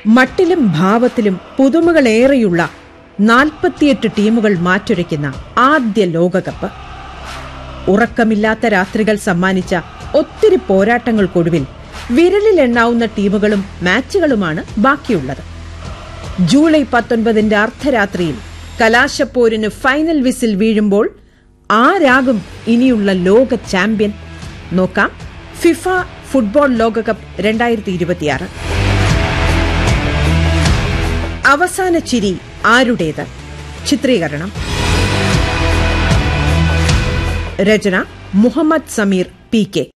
മട്ടിലും ഭാവത്തിലും പുതുമകളേറെയുള്ള നാൽപ്പത്തിയെട്ട് ടീമുകൾ മാറ്റുരയ്ക്കുന്ന ആദ്യ ലോകകപ്പ് ഉറക്കമില്ലാത്ത രാത്രികൾ സമ്മാനിച്ച ഒത്തിരി പോരാട്ടങ്ങൾക്കൊടുവിൽ വിരലിലെണ്ണാവുന്ന ടീമുകളും മാച്ചുകളുമാണ് ബാക്കിയുള്ളത് ജൂലൈ പത്തൊൻപതിന്റെ അർദ്ധരാത്രിയിൽ കലാശപ്പോരിന് ഫൈനൽ വിസിൽ വീഴുമ്പോൾ ആരാകും ഇനിയുള്ള ലോക ചാമ്പ്യൻ നോക്കാം ഫിഫ ഫുട്ബോൾ ലോകകപ്പ് രണ്ടായിരത്തി ഇരുപത്തിയാറ് അവസാന ചിരി ആരുടേത് ചിത്രീകരണം രചന മുഹമ്മദ് സമീർ പി കെ